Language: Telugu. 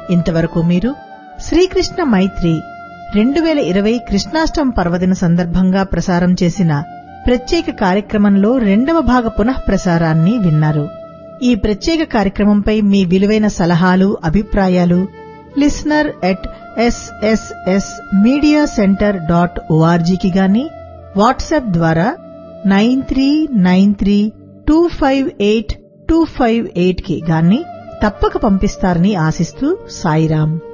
ఇంతవరకు మీరు శ్రీకృష్ణ మైత్రి రెండు వేల ఇరవై కృష్ణాష్టమి పర్వదిన సందర్భంగా ప్రసారం చేసిన ప్రత్యేక కార్యక్రమంలో రెండవ భాగ పునః ప్రసారాన్ని విన్నారు ఈ ప్రత్యేక కార్యక్రమంపై మీ విలువైన సలహాలు అభిప్రాయాలు listener at SSS media centre dot ఓఆర్జీకి గాని వాట్సాప్ ద్వారా nine three nine three two five eight two five eight కి గాని తప్పక పంపిస్తారని ఆశిస్తూ సాయిరాం